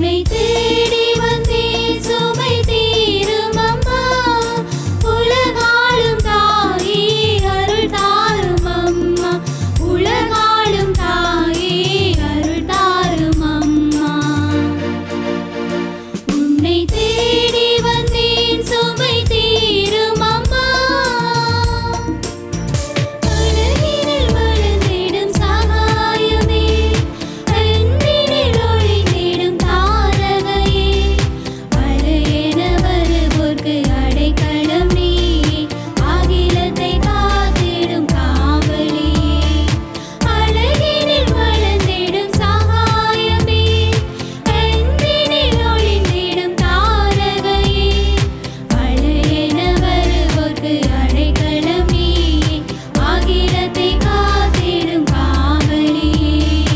உன்னை தேடி வந்தேன் சுமை தீரும் அம்மா உலகாளும் தாயே அருள் தாரும் அம்மா உலகாளும் தாயே அருள் தாரும் அம்மா உன்னை தேடி வந்தேன் சுமை தீரும் அம்மா அழகினில் வளர்ந்திடும் சகாயமே அன்பினில் ஒளிந்திடும் தாரகையே அலையென வருவோர்க்கு அடைக்கலம் நீயே அகிலத்தை காத்திடும் காவலியே அழகினில் வளர்ந்திடும் சகாயமே அன்பினில் ஒளிந்திடும் தாரகையே அலையென வருவோர்க்கு அடைக்கலம் நீயே அகிலத்தை காத்திடும் காவலியே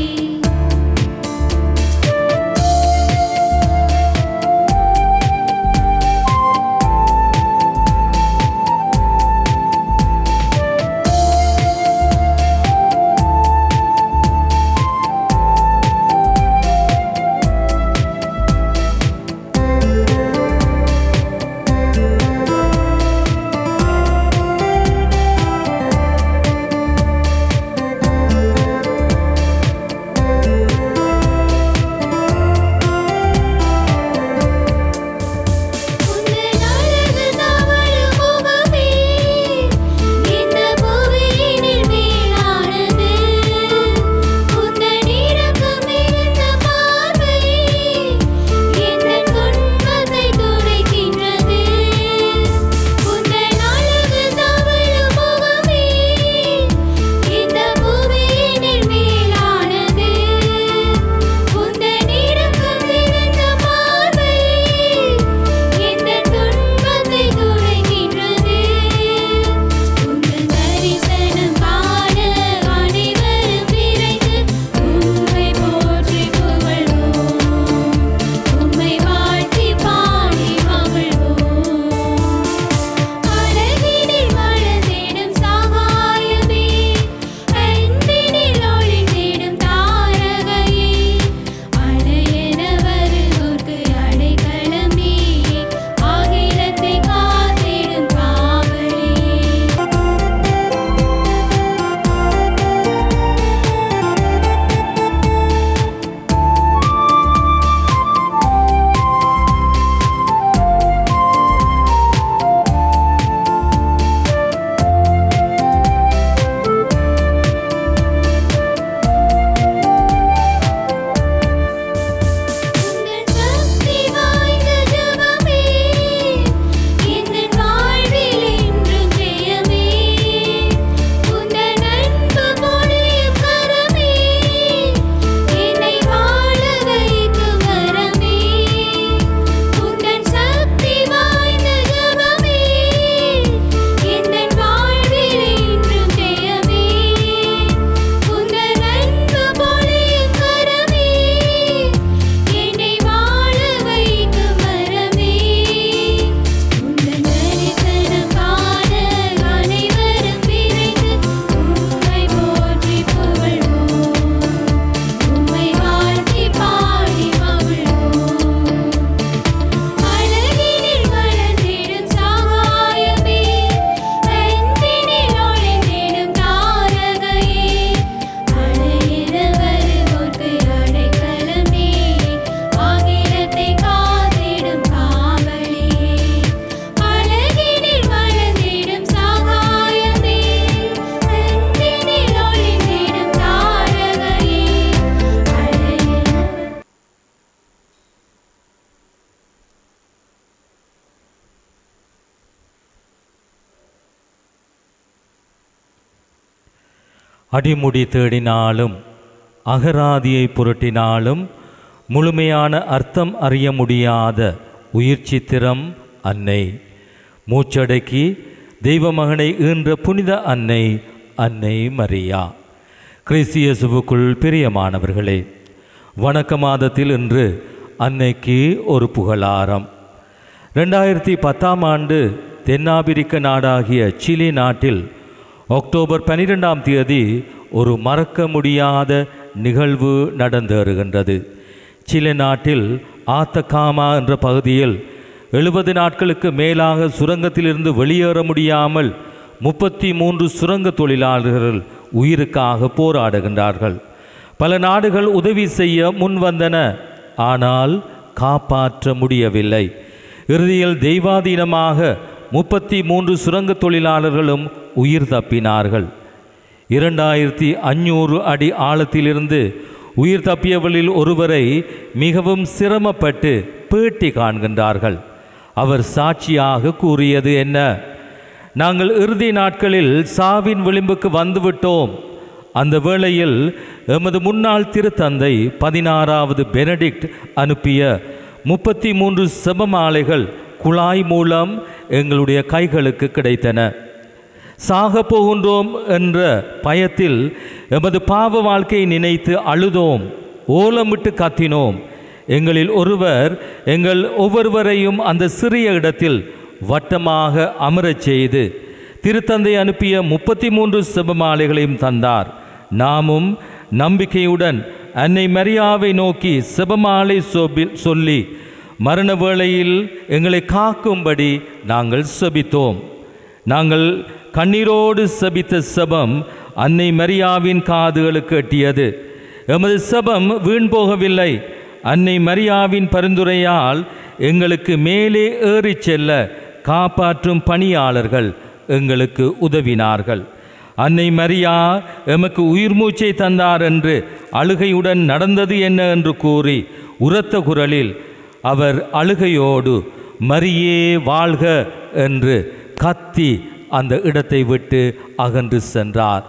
உந்தன் அழகு தவழும் முகமே இந்த புவியினில் மேலானது உந்தன் இரக்கம் மிகுந்த பார்வை எந்தன் துன்பத்தை துடைக்கின்றது உந்தன் அழகு தவழும் முகமே இந்த புவியினில் மேலானது உந்தன் இரக்கம் மிகுந்த பார்வை எந்தன் துன்பத்தை துடைக்கின்றது உந்தன் தரிசனம் காண அனைவரும் விரைந்து உம்மை போற்றி புகழ்வோம் உம்மை வாழ்த்தி பாடி மகிழ்வோம் அழகினில் வளர்ந்திடும் சகாயமே அன்பினில் ஒளிந்திடும் தாரகையே அலையென வருவோர்க்கு அடைக்கலம் நீயே அகிலத்தை காத்திடும் காவலியே உந்தன் சக்தி வாய்ந்த ஜெபமே எந்தன் வாழ்வில் என்றும் ஜெயமே உந்தன் அன்பு பொழியும் கரமே என்னை வாழ வைக்கும் வரமே உந்தன் சக்தி வாய்ந்த ஜெபமே எந்தன் வாழ்வில் என்றும் ஜெயமே உந்தன் அன்பு பொழியும் கரமே என்னை வாழ வைக்கும் வரமே உந்தன் தரிசனம் காண அனைவரும் விரைந்து உம்மை போற்றி புகழ்வோம் உம்மை வாழ்த்தி பாடி மகிழ்வோம் அழகினில் வளர்ந்திடும் சகாயமே அன்பினில் ஒளிந்திடும் தாரகையே அலையிற வருவோர்க்கு அடைக்கலம் நீயே அகிலத்தை காத்திடும் காவலியே அழகினில் வளர்ந்திடும் சகாயமே அன்பினில் ஒளிந்திடும் தாரகையே அலையிற அடிமுடி தேடினாலும் அகராதியை புரட்டினாலும் முழுமையான அர்த்தம் அறிய முடியாத உயிர் சித்திரம் அன்னை மூச்சடக்கி தெய்வமகனை ஈன்ற புனித அன்னை அன்னை மரியா கிறிஸ்தியசுவுக்குள் பிரியமானவர்களே வணக்க மாதத்தில் இன்று அன்னைக்கு ஒரு புகழாரம் ரெண்டாயிரத்தி பத்தாம் ஆண்டு தென்னாப்பிரிக்க நாடாகிய சிலி நாட்டில் அக்டோபர் பனிரெண்டாம் தேதி ஒரு மறக்க முடியாத நிகழ்வு நடந்தேறுகின்றது சில நாட்டில் ஆத்தகாமா என்ற பகுதியில் எழுபது நாட்களுக்கு மேலாக சுரங்கத்திலிருந்து வெளியேற முடியாமல் முப்பத்தி மூன்று சுரங்க தொழிலாளர்கள் உயிருக்காக போராடுகின்றார்கள் பல நாடுகள் உதவி செய்ய முன்வந்தன ஆனால் காப்பாற்ற முடியவில்லை இறுதியில் தெய்வாதீனமாக முப்பத்தி மூன்று சுரங்க தொழிலாளர்களும் உயிர் தப்பினார்கள் இரண்டாயிரத்தி அஞ்சூறு அடி ஆழத்திலிருந்து உயிர் தப்பியவர்களில் ஒருவரை மிகவும் சிரமப்பட்டு பேட்டி காண்கின்றார்கள் அவர் சாட்சியாக கூறியது என்ன நாங்கள் இறுதி நாட்களில் சாவின் விளிம்புக்கு வந்துவிட்டோம் அந்த வேளையில் எமது முன்னாள் திருத்தந்தை பதினாறாவது பெனடிக்ட் அனுப்பிய முப்பத்தி மூன்று செபமாலைகள் குழாய் மூலம் எங்களுடைய கைகளுக்கு கிடைத்தன சாக போகின்றோம் என்ற பயத்தில் எமது பாவ வாழ்க்கையை நினைத்து அழுதோம் ஓலமிட்டு கத்தினோம் எங்களில் ஒருவர் எங்கள் ஒவ்வொருவரையும் அந்த சிறிய இடத்தில் வட்டமாக அமரச் செய்து திருத்தந்தை அனுப்பிய முப்பத்தி மூன்று செபமாலைகளையும் தந்தார் நாமும் நம்பிக்கையுடன் அன்னை மரியாவை நோக்கி செபமாலை சொபி- சொல்லி மரண வேளையில் எங்களை காக்கும்படி நாங்கள் செபித்தோம் நாங்கள் கண்ணீரோடு செபித்த செபம் அன்னை மரியாவின் காதுகளுக்கு எட்டியது எமது செபம் வீண் போகவில்லை அன்னை மரியாவின் பரிந்துரையால் எங்களுக்கு மேலே ஏறிச் செல்ல காப்பாற்றும் பணியாளர்கள் எங்களுக்கு உதவினார்கள் அன்னை மரியா எமக்கு உயிர் மூச்சை தந்தார் என்று அழுகையுடன் நடந்தது என்ன என்று கூறி உரத்த குரலில் அவர் அழுகையோடு மரியே வாழ்க என்று கத்தி அந்த இடத்தை விட்டு அகன்று சென்றார்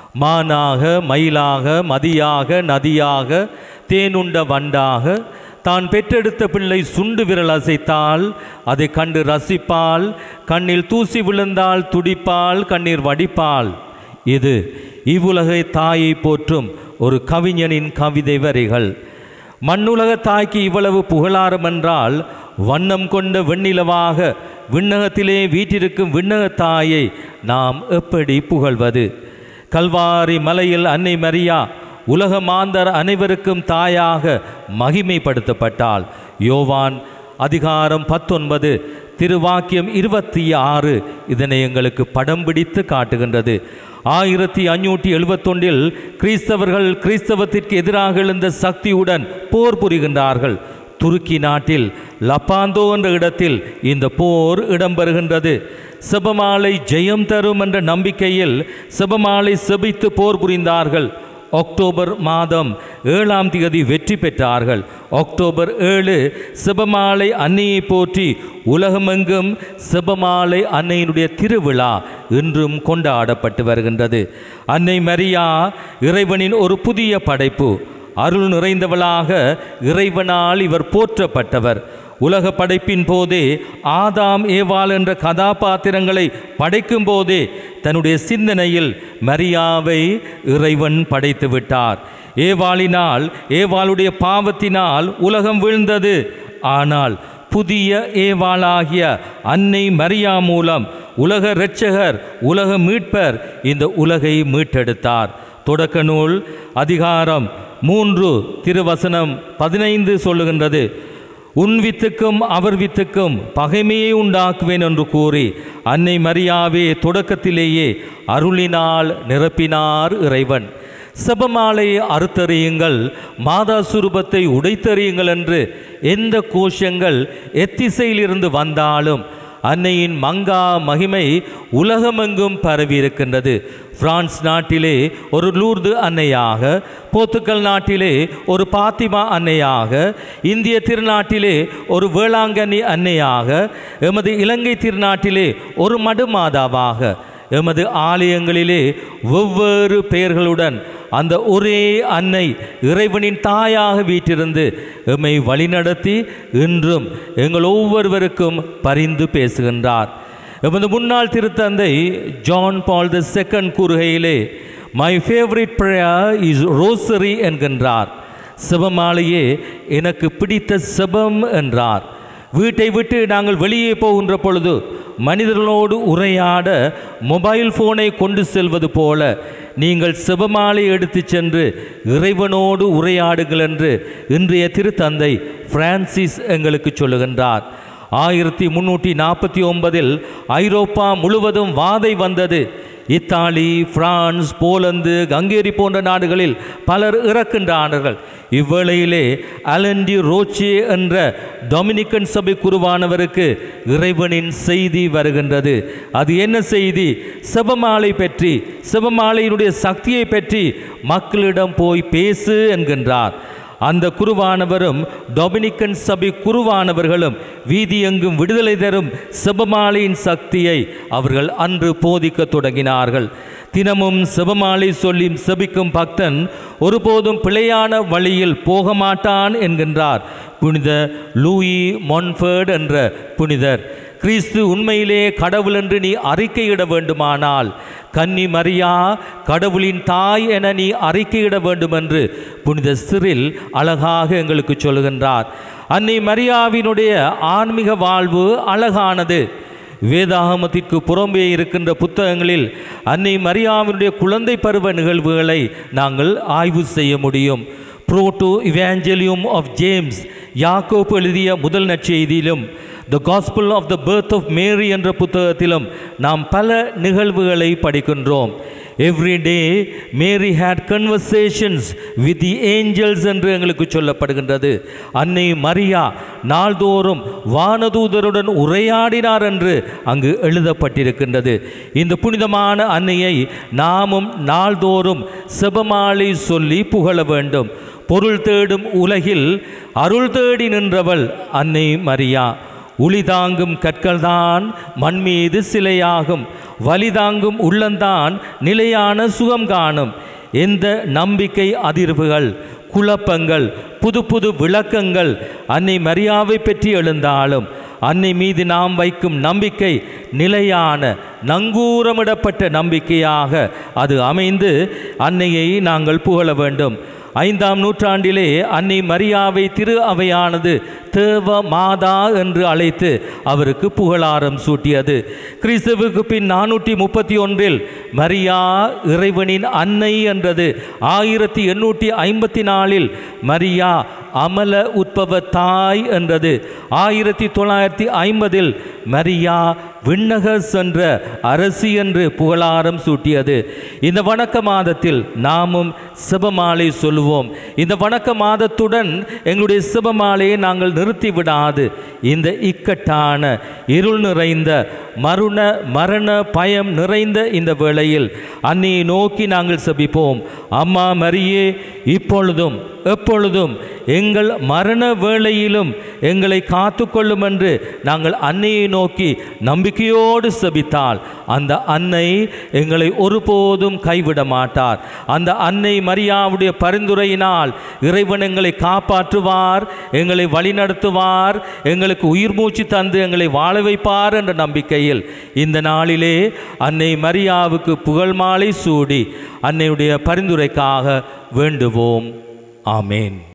மானாக மயிலாக மதியாக நதியாக தேனுண்ட வண்டாக தான் பெற்றெடுத்த பிள்ளை சுண்டு விரல் அசைத்தால் அதை கண்டு ரசிப்பாள் கண்ணில் தூசி விழுந்தால் துடிப்பாள் கண்ணீர் வடிப்பாள் இது இவ்வுலகை தாயை போற்றும் ஒரு கவிஞனின் கவிதை வரிகள் மண்ணுலக தாய்க்கு இவ்வளவு புகழாரம் என்றால் வண்ணம் கொண்ட வெண்ணிலவாக விண்ணகத்திலே வீற்றிருக்கும் விண்ணக தாயை நாம் எப்படி புகழ்வது கல்வாரி மலையில் அன்னை மரியா உலக மாந்தர் அனைவருக்கும் தாயாக மகிமைப்படுத்தப்பட்டாள் யோவான் அதிகாரம் பத்தொன்பது திருவாக்கியம் இருபத்தி ஆறு இதனை எங்களுக்கு படம் பிடித்து காட்டுகின்றது ஆயிரத்தி அஞ்சூற்றி எழுபத்தொன்றில் கிறிஸ்தவர்கள் கிறிஸ்தவத்திற்கு எதிராக எழுந்த சக்தியுடன் போர் புரிகின்றார்கள் துருக்கி நாட்டில் லப்பாந்தோ என்ற இடத்தில் இந்த போர் இடம்பெறுகின்றது செபமாலை ஜெயம் தரும் என்ற நம்பிக்கையில் செபமாலை செபித்து போர் புரிந்தார்கள் அக்டோபர் மாதம் ஏழாம் தேதி வெற்றி பெற்றார்கள் அக்டோபர் ஏழு செபமாலை அன்னையை போற்றி உலகமெங்கும் செபமாலை அன்னையினுடைய திருவிழா இன்றும் கொண்டாடப்பட்டு வருகின்றது அன்னை மரியா இறைவனின் ஒரு புதிய படைப்பு அருள் நிறைந்தவளாக இறைவனால் இவர் போற்றப்பட்டவர் உலக படைப்பின் போதே ஆதாம் ஏவாள் என்ற கதாபாத்திரங்களை படைக்கும் போதே தன்னுடைய சிந்தனையில் மரியாவை இறைவன் படைத்து விட்டார் ஏவாளினால் ஏவாளுடைய பாவத்தினால் உலகம் வீழ்ந்தது ஆனால் புதிய ஏவாளாகிய அன்னை மரியா மூலம் உலக இரட்சகர் உலக மீட்பர் இந்த உலகை மீட்டெடுத்தார் தொடக்க நூல் அதிகாரம் மூன்று திருவசனம் பதினைந்து சொல்லுகின்றது உன் வித்துக்கும் அவர் வித்துக்கும் பகைமையை உண்டாக்குவேன் என்று கூறி அன்னை மரியாவே தொடக்கத்திலேயே அருளினால் நிரப்பினார் இறைவன் செபமாலையை அறுத்தறியுங்கள் மாதா சுரூபத்தை உடைத்தறியுங்கள் என்று எந்த கோஷங்கள் எத்திசையிலிருந்து வந்தாலும் அன்னையின் மங்கா மகிமை உலகமெங்கும் பரவி இருக்கின்றது பிரான்ஸ் நாட்டிலே ஒரு லூர்து அன்னையாக போர்த்துக்கல் நாட்டிலே ஒரு பாத்திமா அன்னையாக இந்திய திருநாட்டிலே ஒரு வேளாங்கண்ணி அன்னையாக எமது இலங்கை திருநாட்டிலே ஒரு மடுமாதாவாக எமது ஆலயங்களிலே வெவ்வேறு பெயர்களுடன் அந்த ஒரே அன்னை இறைவனின் தாயாக வீற்றிருந்து எம்மை வழிநடத்தி இன்றும் எங்கள் ஒவ்வொருவருக்கும் பரிந்து பேசுகின்றார் எமது முன்னாள் திருத்தந்தை ஜான் பால் த செகண்ட் கூறுகையிலே my favourite prayer is rosary என்கின்றார் சிவமாலையே எனக்கு பிடித்த செபம் என்றார் வீட்டை விட்டு நாங்கள் வெளியே போகின்ற பொழுது மனிதர்களோடு உரையாட மொபைல் ஃபோனை கொண்டு செல்வது போல நீங்கள் செபமாலை எடுத்துச் சென்று இறைவனோடு உரையாடுங்கள் என்று இன்றைய திருத்தந்தை பிரான்சிஸ் எங்களுக்கு சொல்லுகின்றார் ஆயிரத்தி முன்னூற்றி நாற்பத்தி ஒன்பதில் ஐரோப்பா முழுவதும் வாதை வந்தது இத்தாலி பிரான்ஸ் போலந்து ஹங்கேரி போன்ற நாடுகளில் பலர் இறக்கின்றார்கள் இவ்வேளையிலே அலண்டி ரோச்சே என்ற டொமினிக்கன் சபை குருவானவருக்கு இறைவனின் செய்தி வருகின்றது அது என்ன செய்தி செபமாலை பற்றி செபமாலையினுடைய சக்தியை பற்றி மக்களிடம் போய் பேசு என்கின்றார் அந்த குருவானவரும் டொமினிக்கன் சபை குருவானவர்களும் வீதியெங்கும் விடுதலை தரும் செபமாலையின் சக்தியை அவர்கள் அன்று போதிக்கத் தொடங்கினார்கள் தினமும் செபமாலை சொல்லி செபிக்கும் பக்தன் ஒருபோதும் பிழையான வழியில் போக மாட்டான் என்கின்றார் புனித லூயி மொன்ஃபர்ட் என்ற புனிதர் கிறிஸ்து உண்மையிலே கடவுள் என்று நீ அறிக்கையிட வேண்டுமானால் கன்னி மரியா கடவுளின் தாய் என நீ அறிக்கையிட வேண்டும் என்று புனித சிறில் அழகாக எங்களுக்கு சொல்கின்றார் அன்னை மரியாவினுடைய ஆன்மீக வாழ்வு அழகானது வேதாகமத்திற்கு புறம்பே இருக்கின்ற புத்தகங்களில் அன்னை மரியாவினுடைய குழந்தை பருவ நிகழ்வுகளை நாங்கள் ஆய்வு செய்ய முடியும் புரோட்டோ இவாஞ்சலியம் ஆஃப் ஜேம்ஸ் யாக்கோப் எழுதிய முதல் நற்செய்தியிலும் the gospel of the birth of Mary என்ற புத்தகத்திலும் நாம் பல நிகழ்வுகளை படிக்கின்றோம் every day Mary had conversations with the angels என்று எங்களுக்கு சொல்லப்படுகின்றது அன்னை மரியா நாள்தோறும் வானதூதருடன் உரையாடினார் என்று அங்கு எழுதப்பட்டிருக்கின்றது இந்த புனிதமான அன்னையை நாமும் நாள்தோறும் செபமாலை சொல்லி புகழ வேண்டும் பொருள் தேடும் உலகில் அருள் தேடி நின்றவள் அன்னை மரியா உளி தாங்கும் கற்கள்தான் மண் மீது சிலையாகும் வலி தாங்கும் உள்ளந்தான் நிலையான சுகம் காணும் எந்த நம்பிக்கை அதிர்வுகள் குழப்பங்கள் புது புது விளக்கங்கள் அன்னை மரியாவை பற்றி எழுந்தாலும் அன்னை மீது நாம் வைக்கும் நம்பிக்கை நிலையான நங்கூரமிடப்பட்ட நம்பிக்கையாக அது அமைந்து அன்னையை நாங்கள் புகழ வேண்டும் ஐந்தாம் நூற்றாண்டிலே அன்னை மரியாவை திரு அவையானது தேவ மாதா என்று அழைத்து அவருக்கு புகழாரம் சூட்டியது கிறிஸ்துவுக்கு பின் நானூற்றி முப்பத்தி ஒன்றில் மரியா இறைவனின் அன்னை என்றது ஆயிரத்தி எண்ணூற்றி ஐம்பத்தி நாலில் மரியா அமல உட்பவ தாய் என்றது ஆயிரத்தி தொள்ளாயிரத்தி ஐம்பதில் மரியா விண்ணக சென்ற அரசி என்று புகழாரம் சூட்டியது இந்த வணக்க மாதத்தில் நாமும் சிவமாலை சொல்லுவோம் இந்த வணக்க மாதத்துடன் எங்களுடைய சிவமாலையை நாங்கள் நிறுத்தி விடாது இந்த இக்கட்டான இருள் நிறைந்த மருண மரண பயம் நிறைந்த இந்த வேளையில் அன்னையை நோக்கி நாங்கள் செபிப்போம் அம்மா மரியே இப்பொழுதும் எப்பொழுதும் எங்கள் மரண வேளையிலும் எங்களை காத்துக்கொள்ளும் என்று நாங்கள் அன்னையை நோக்கி நம்பிக்கையோடு செபித்தால் அந்த அன்னை எங்களை ஒருபோதும் கைவிட மாட்டார் அந்த அன்னை மரியாவுடைய பரிந்துரையினால் இறைவன் எங்களை காப்பாற்றுவார் எங்களை வழிநடத்துவார் எங்களுக்கு உயிர் மூச்சு தந்து எங்களை வாழ வைப்பார் என்ற நம்பிக்கையில் இந்த நாளிலே அன்னை மரியாவுக்கு புகழ் மாலை சூடி அன்னையுடைய பரிந்துரைக்காக வேண்டுவோம் ஆமேன்